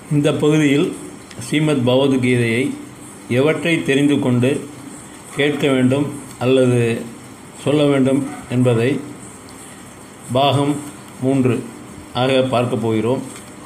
இந்த பகுதியில் ஸ்ரீமத் பகவத்கீதையை எவற்றை தெரிந்து கொண்டு கேட்க வேண்டும் அல்லது சொல்ல வேண்டும் என்பதை பாகம் மூன்று ஆக பார்க்க போகிறோம்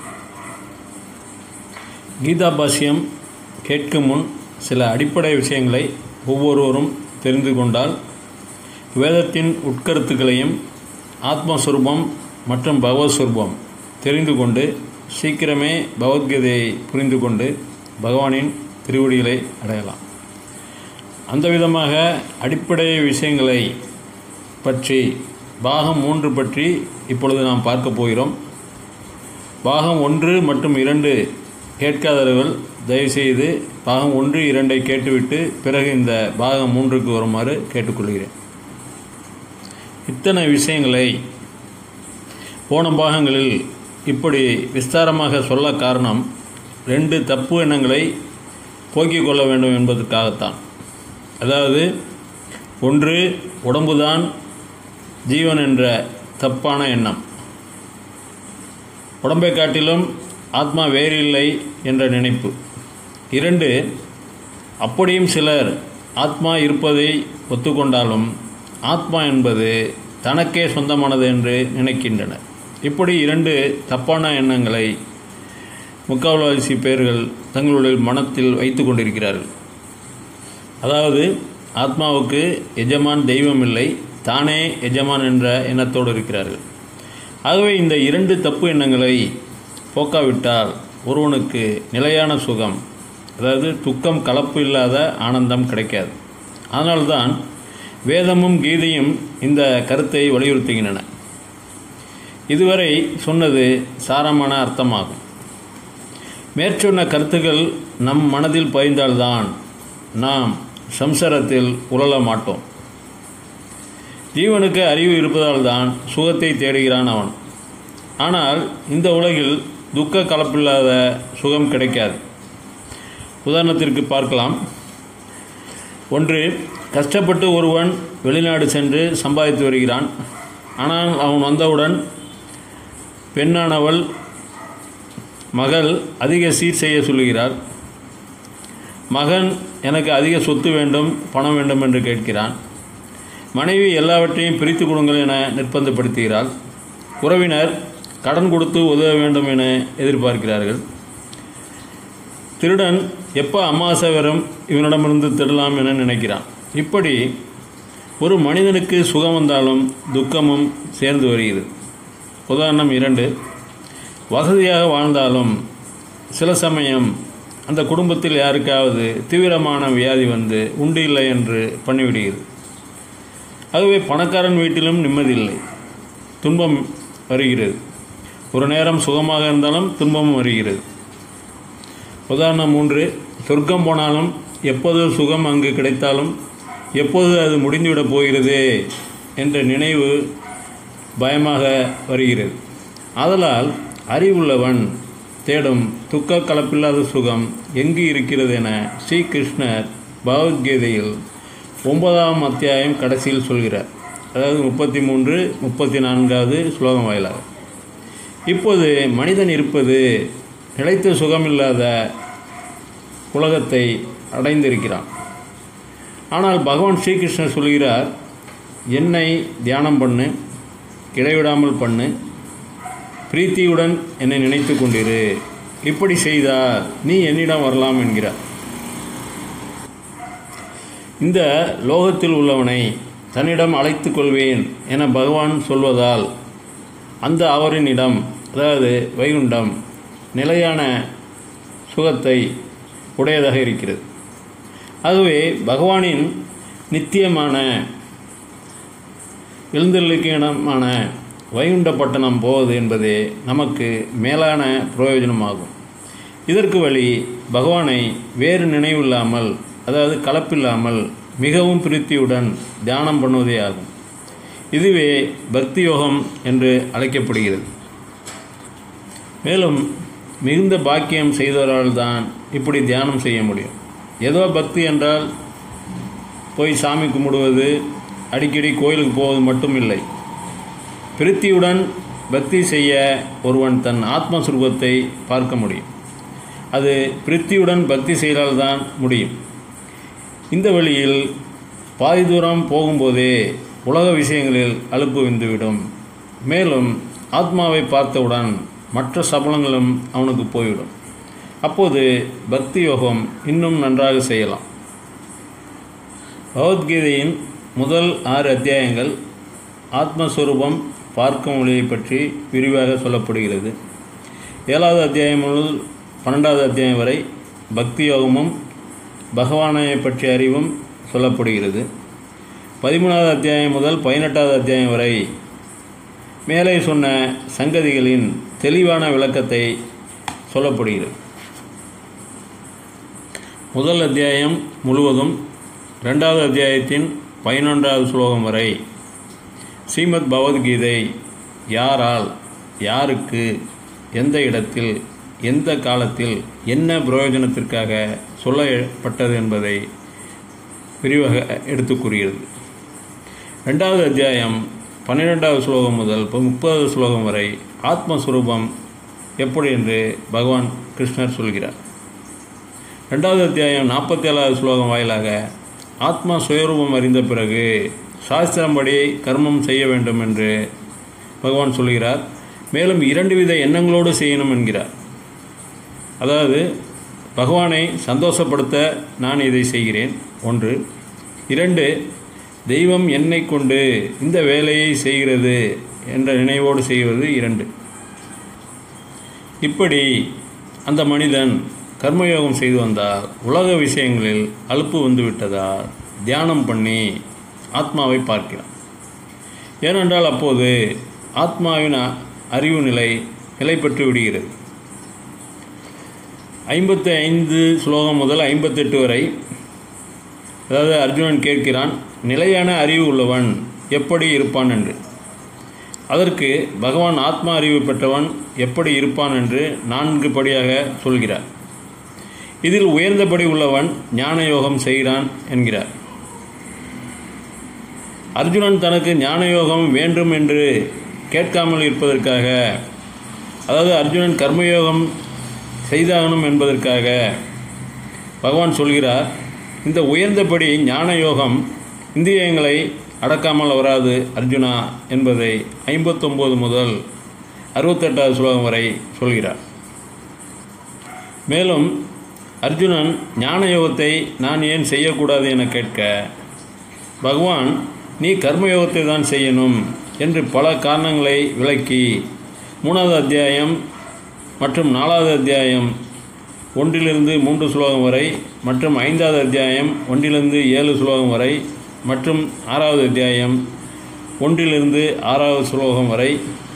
கீதா பாஷ்யம் கேட்கும் முன் சில அடிப்படை விஷயங்களை ஒவ்வொருவரும் தெரிந்து கொண்டால் வேதத்தின் உட்கருத்துக்களையும் ஆத்மஸ்வரூபம் மற்றும் பகவத்ஸ்வரூபம் தெரிந்து கொண்டு சீக்கிரமே பகவத்கீதையை புரிந்து கொண்டு பகவானின் திருவடிகளை அடையலாம் அந்த விதமாக அடிப்படை விஷயங்களை பற்றி பாகம் மூன்று பற்றி இப்பொழுது நாம் பார்க்க போகிறோம் பாகம் ஒன்று மற்றும் இரண்டு கேட்காதவர்கள் தயவுசெய்து பாகம் ஒன்று இரண்டை கேட்டுவிட்டு பிறகு இந்த பாகம் மூன்றுக்கு வருமாறு கேட்டுக்கொள்கிறேன் இத்தனை விஷயங்களை போன பாகங்களில் இப்படி விஸ்தாரமாக சொல்ல காரணம் ரெண்டு தப்பு எண்ணங்களை போக்கிக் கொள்ள வேண்டும் என்பதற்காகத்தான் அதாவது ஒன்று உடம்புதான் ஜீவன் என்ற தப்பான எண்ணம் உடம்பை காட்டிலும் ஆத்மா வேறு இல்லை என்ற நினைப்பு இரண்டு அப்படியும் சிலர் ஆத்மா இருப்பதை ஒத்துக்கொண்டாலும் ஆத்மா என்பது தனக்கே சொந்தமானது என்று நினைக்கின்றனர் இப்படி இரண்டு தப்பான எண்ணங்களை முக்கால்வாசி பேர்கள் தங்களுடைய மனத்தில் வைத்து கொண்டிருக்கிறார்கள் அதாவது ஆத்மாவுக்கு எஜமான் தெய்வம் இல்லை தானே எஜமான் என்ற எண்ணத்தோடு இருக்கிறார்கள் ஆகவே இந்த இரண்டு தப்பு எண்ணங்களை போக்காவிட்டால் ஒருவனுக்கு நிலையான சுகம் அதாவது துக்கம் கலப்பு இல்லாத ஆனந்தம் கிடைக்காது அதனால்தான் வேதமும் கீதையும் இந்த கருத்தை வலியுறுத்துகின்றன இதுவரை சொன்னது சாரமான அர்த்தமாகும் மேற்சொன்ன கருத்துக்கள் நம் மனதில் பதிந்தால்தான் நாம் சம்சாரத்தில் உழல மாட்டோம் ஜீவனுக்கு அறிவு இருப்பதால் தான் சுகத்தை தேடுகிறான் அவன் ஆனால் இந்த உலகில் துக்க கலப்பில்லாத சுகம் கிடைக்காது உதாரணத்திற்கு பார்க்கலாம் ஒன்று கஷ்டப்பட்டு ஒருவன் வெளிநாடு சென்று சம்பாதித்து வருகிறான் ஆனால் அவன் வந்தவுடன் பெண்ணானவள் மகள் அதிக சீர் செய்ய சொல்லுகிறார் மகன் எனக்கு அதிக சொத்து வேண்டும் பணம் வேண்டும் என்று கேட்கிறான் மனைவி எல்லாவற்றையும் பிரித்து கொடுங்கள் என நிர்பந்தப்படுத்துகிறாள் உறவினர் கடன் கொடுத்து உதவ வேண்டும் என எதிர்பார்க்கிறார்கள் திருடன் எப்போ அமாவாசை வரும் இவனிடமிருந்து திருடலாம் என நினைக்கிறான் இப்படி ஒரு மனிதனுக்கு சுகம் வந்தாலும் துக்கமும் சேர்ந்து வருகிறது உதாரணம் இரண்டு வசதியாக வாழ்ந்தாலும் சில சமயம் அந்த குடும்பத்தில் யாருக்காவது தீவிரமான வியாதி வந்து உண்டு இல்லை என்று பண்ணிவிடுகிறது ஆகவே பணக்காரன் வீட்டிலும் நிம்மதி இல்லை துன்பம் வருகிறது ஒரு நேரம் சுகமாக இருந்தாலும் துன்பமும் வருகிறது உதாரணம் மூன்று சொர்க்கம் போனாலும் எப்போது சுகம் அங்கு கிடைத்தாலும் எப்போது அது முடிந்துவிடப் போகிறது என்ற நினைவு பயமாக வருகிறது ஆதலால் அறிவுள்ளவன் தேடும் துக்க கலப்பில்லாத சுகம் எங்கு இருக்கிறது என ஸ்ரீகிருஷ்ணர் பகவத்கீதையில் ஒன்பதாம் அத்தியாயம் கடைசியில் சொல்கிறார் அதாவது முப்பத்தி மூன்று முப்பத்தி நான்காவது ஸ்லோகம் வாயிலாக இப்போது மனிதன் இருப்பது நிலைத்த சுகமில்லாத உலகத்தை அடைந்திருக்கிறான் ஆனால் பகவான் ஸ்ரீகிருஷ்ணர் சொல்கிறார் என்னை தியானம் பண்ணு இடைவிடாமல் பண்ணு பிரீத்தியுடன் என்னை நினைத்து கொண்டிரு இப்படி செய்தால் நீ என்னிடம் வரலாம் என்கிறார் இந்த லோகத்தில் உள்ளவனை தன்னிடம் அழைத்து கொள்வேன் என பகவான் சொல்வதால் அந்த அவரினிடம் அதாவது வைகுண்டம் நிலையான சுகத்தை உடையதாக இருக்கிறது ஆகவே பகவானின் நித்தியமான எழுந்தருளுக்கு இடமான வைகுண்டப்பட்டணம் போவது என்பதே நமக்கு மேலான பிரயோஜனமாகும் இதற்கு வழி பகவானை வேறு நினைவில்லாமல் அதாவது கலப்பில்லாமல் மிகவும் பிரீத்தியுடன் தியானம் பண்ணுவதே ஆகும் இதுவே பக்தி யோகம் என்று அழைக்கப்படுகிறது மேலும் மிகுந்த பாக்கியம் செய்தவரால் தான் இப்படி தியானம் செய்ய முடியும் ஏதோ பக்தி என்றால் போய் சாமி கும்பிடுவது அடிக்கடி கோயிலுக்கு போவது மட்டும் இல்லை பிரீத்தியுடன் பக்தி செய்ய ஒருவன் தன் ஆத்மஸ்வரூபத்தை பார்க்க முடியும் அது பிரித்தியுடன் பக்தி செய்தால்தான் முடியும் இந்த வழியில் பாதி தூரம் போகும்போதே உலக விஷயங்களில் அலுப்பு வந்துவிடும் மேலும் ஆத்மாவை பார்த்தவுடன் மற்ற சபலங்களும் அவனுக்கு போய்விடும் அப்போது பக்தி யோகம் இன்னும் நன்றாக செய்யலாம் பகவத்கீதையின் முதல் ஆறு அத்தியாயங்கள் ஆத்மஸ்வரூபம் பார்க்கும் மொழியை பற்றி விரிவாக சொல்லப்படுகிறது ஏழாவது அத்தியாயம் முதல் பன்னெண்டாவது அத்தியாயம் வரை பக்தி யோகமும் பகவானை பற்றிய அறிவும் சொல்லப்படுகிறது பதிமூணாவது அத்தியாயம் முதல் பதினெட்டாவது அத்தியாயம் வரை மேலே சொன்ன சங்கதிகளின் தெளிவான விளக்கத்தை சொல்லப்படுகிறது முதல் அத்தியாயம் முழுவதும் ரெண்டாவது அத்தியாயத்தின் பதினொன்றாவது ஸ்லோகம் வரை ஸ்ரீமத் பகவத்கீதை யாரால் யாருக்கு எந்த இடத்தில் எந்த காலத்தில் என்ன பிரயோஜனத்திற்காக சொல்லப்பட்டது என்பதை விரிவாக எடுத்து கூறுகிறது ரெண்டாவது அத்தியாயம் பன்னிரெண்டாவது ஸ்லோகம் முதல் முப்பதாவது ஸ்லோகம் வரை ஆத்மஸ்வரூபம் எப்படி என்று பகவான் கிருஷ்ணர் சொல்கிறார் ரெண்டாவது அத்தியாயம் நாற்பத்தி ஏழாவது ஸ்லோகம் வாயிலாக ஆத்மா சுயரூபம் அறிந்த பிறகு சாஸ்திரம்படி கர்மம் செய்ய வேண்டும் என்று பகவான் சொல்கிறார் மேலும் இரண்டு வித எண்ணங்களோடு செய்யணும் என்கிறார் அதாவது பகவானை சந்தோஷப்படுத்த நான் இதை செய்கிறேன் ஒன்று இரண்டு தெய்வம் என்னை கொண்டு இந்த வேலையை செய்கிறது என்ற நினைவோடு செய்வது இரண்டு இப்படி அந்த மனிதன் கர்மயோகம் செய்து வந்தால் உலக விஷயங்களில் அலுப்பு வந்துவிட்டதால் தியானம் பண்ணி ஆத்மாவை பார்க்கிறான் ஏனென்றால் அப்போது ஆத்மாவின் அறிவு நிலை நிலை பெற்று விடுகிறது ஐம்பத்தி ஐந்து ஸ்லோகம் முதல் ஐம்பத்தெட்டு வரை அதாவது அர்ஜுனன் கேட்கிறான் நிலையான அறிவு உள்ளவன் எப்படி இருப்பான் என்று அதற்கு பகவான் ஆத்மா அறிவு பெற்றவன் எப்படி இருப்பான் என்று நான்கு படியாக சொல்கிறார் இதில் உயர்ந்தபடி உள்ளவன் ஞான யோகம் செய்கிறான் என்கிறார் அர்ஜுனன் தனக்கு ஞான யோகம் வேண்டும் என்று கேட்காமல் இருப்பதற்காக அதாவது அர்ஜுனன் கர்மயோகம் செய்தாகணும் என்பதற்காக பகவான் சொல்கிறார் இந்த உயர்ந்தபடி ஞான யோகம் இந்திரியங்களை அடக்காமல் வராது அர்ஜுனா என்பதை ஐம்பத்தொம்போது முதல் அறுபத்தெட்டாவது ஸ்லோகம் வரை சொல்கிறார் மேலும் அர்ஜுனன் ஞான யோகத்தை நான் ஏன் செய்யக்கூடாது என கேட்க பகவான் நீ கர்மயோகத்தை தான் செய்யணும் என்று பல காரணங்களை விளக்கி மூணாவது அத்தியாயம் மற்றும் நாலாவது அத்தியாயம் ஒன்றிலிருந்து மூன்று ஸ்லோகம் வரை மற்றும் ஐந்தாவது அத்தியாயம் ஒன்றிலிருந்து ஏழு ஸ்லோகம் வரை மற்றும் ஆறாவது அத்தியாயம் ஒன்றிலிருந்து ஆறாவது ஸ்லோகம் வரை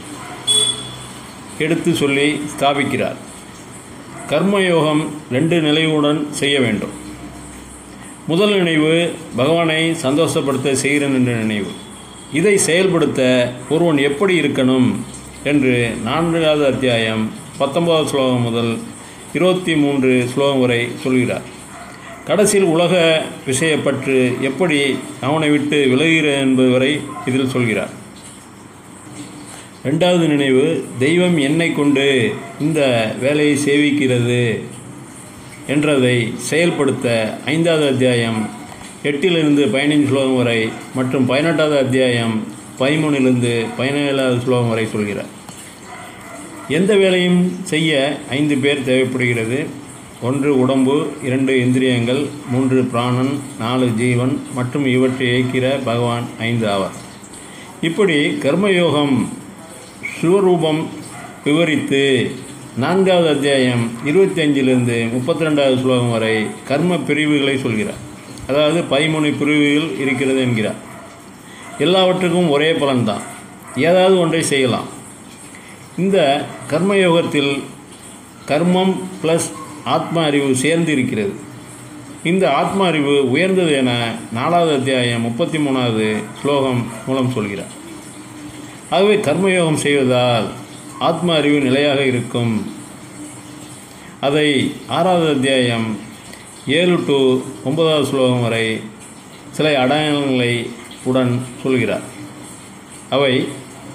எடுத்து சொல்லி ஸ்தாபிக்கிறார் கர்மயோகம் ரெண்டு நிலையுடன் செய்ய வேண்டும் முதல் நினைவு பகவானை சந்தோஷப்படுத்த செய்கிறேன் என்ற நினைவு இதை செயல்படுத்த ஒருவன் எப்படி இருக்கணும் என்று நான்காவது அத்தியாயம் பத்தொன்பதாவது ஸ்லோகம் முதல் இருபத்தி மூன்று ஸ்லோகம் வரை சொல்கிறார் கடைசியில் உலக விஷயப்பற்று எப்படி அவனை விட்டு விலகுகிறது என்பது வரை இதில் சொல்கிறார் ரெண்டாவது நினைவு தெய்வம் என்னை கொண்டு இந்த வேலையை சேவிக்கிறது என்றதை செயல்படுத்த ஐந்தாவது அத்தியாயம் எட்டிலிருந்து பதினைஞ்சு ஸ்லோகம் வரை மற்றும் பதினெட்டாவது அத்தியாயம் பதிமூணிலிருந்து பதினேழாவது ஸ்லோகம் வரை சொல்கிறார் எந்த வேலையும் செய்ய ஐந்து பேர் தேவைப்படுகிறது ஒன்று உடம்பு இரண்டு இந்திரியங்கள் மூன்று பிராணன் நாலு ஜீவன் மற்றும் இவற்றை இயக்கிற பகவான் ஐந்து ஆவார் இப்படி கர்மயோகம் சிவரூபம் விவரித்து நான்காவது அத்தியாயம் இருபத்தி அஞ்சிலிருந்து முப்பத்தி ரெண்டாவது ஸ்லோகம் வரை கர்ம பிரிவுகளை சொல்கிறார் அதாவது பதிமூணு பிரிவுகள் இருக்கிறது என்கிறார் எல்லாவற்றுக்கும் ஒரே பலன்தான் ஏதாவது ஒன்றை செய்யலாம் இந்த கர்மயோகத்தில் கர்மம் ப்ளஸ் ஆத்ம அறிவு சேர்ந்து இருக்கிறது இந்த ஆத்ம அறிவு உயர்ந்தது என நாலாவது அத்தியாயம் முப்பத்தி மூணாவது ஸ்லோகம் மூலம் சொல்கிறார் ஆகவே கர்மயோகம் செய்வதால் ஆத்ம அறிவு நிலையாக இருக்கும் அதை ஆறாவது அத்தியாயம் ஏழு டு ஒன்பதாவது ஸ்லோகம் வரை சில அடையாளங்களை உடன் சொல்கிறார் அவை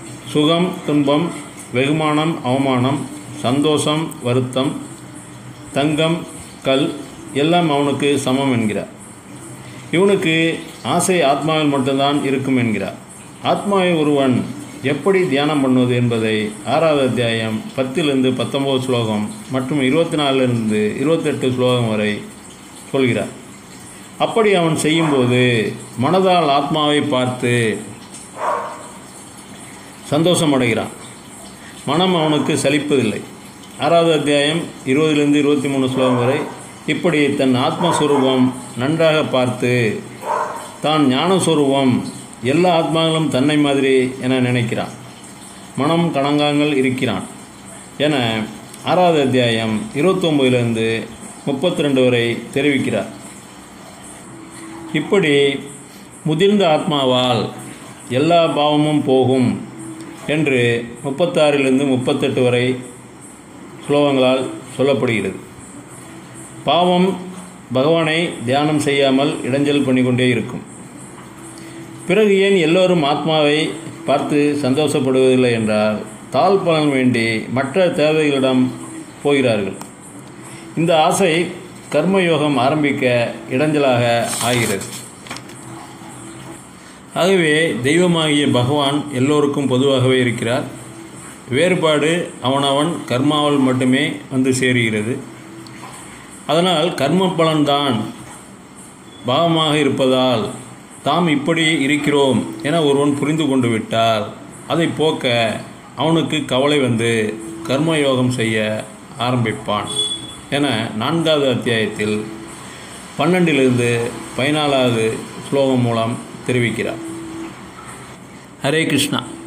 சுகம் துன்பம் வெகுமானம் அவமானம் சந்தோஷம் வருத்தம் தங்கம் கல் எல்லாம் அவனுக்கு சமம் என்கிறார் இவனுக்கு ஆசை ஆத்மாவில் மட்டும்தான் இருக்கும் என்கிறார் ஆத்மாவை ஒருவன் எப்படி தியானம் பண்ணுவது என்பதை ஆறாவது அத்தியாயம் பத்திலிருந்து பத்தொம்போது ஸ்லோகம் மற்றும் இருபத்தி நாலுலேருந்து இருபத்தெட்டு ஸ்லோகம் வரை சொல்கிறார் அப்படி அவன் செய்யும்போது மனதால் ஆத்மாவை பார்த்து சந்தோஷமடைகிறான் மனம் அவனுக்கு சலிப்பதில்லை ஆறாவது அத்தியாயம் இருபதிலிருந்து இருபத்தி மூணு ஸ்லோகம் வரை இப்படி தன் ஆத்மஸ்வரூபம் நன்றாக பார்த்து தான் ஞானஸ்வரூபம் எல்லா ஆத்மாக்களும் தன்னை மாதிரி என நினைக்கிறான் மனம் கணங்காங்கள் இருக்கிறான் என ஆறாவது அத்தியாயம் இருபத்தொம்பதுலேருந்து முப்பத்தி ரெண்டு வரை தெரிவிக்கிறார் இப்படி முதிர்ந்த ஆத்மாவால் எல்லா பாவமும் போகும் என்று முப்பத்தாறிலிருந்து முப்பத்தெட்டு வரை ஸ்லோகங்களால் சொல்லப்படுகிறது பாவம் பகவானை தியானம் செய்யாமல் இடைஞ்சல் பண்ணிக்கொண்டே இருக்கும் பிறகு ஏன் எல்லோரும் ஆத்மாவை பார்த்து சந்தோஷப்படுவதில்லை என்றால் தாழ் பலன் வேண்டி மற்ற தேவைகளிடம் போகிறார்கள் இந்த ஆசை கர்மயோகம் ஆரம்பிக்க இடைஞ்சலாக ஆகிறது ஆகவே தெய்வமாகிய பகவான் எல்லோருக்கும் பொதுவாகவே இருக்கிறார் வேறுபாடு அவனவன் கர்மாவில் மட்டுமே வந்து சேருகிறது அதனால் கர்ம பலன்தான் பாவமாக இருப்பதால் தாம் இப்படி இருக்கிறோம் என ஒருவன் புரிந்து கொண்டு விட்டால் அதை போக்க அவனுக்கு கவலை வந்து கர்மயோகம் செய்ய ஆரம்பிப்பான் என நான்காவது அத்தியாயத்தில் பன்னெண்டிலிருந்து பதினாலாவது ஸ்லோகம் மூலம் தெரிவிக்கிறார் ஹரே கிருஷ்ணா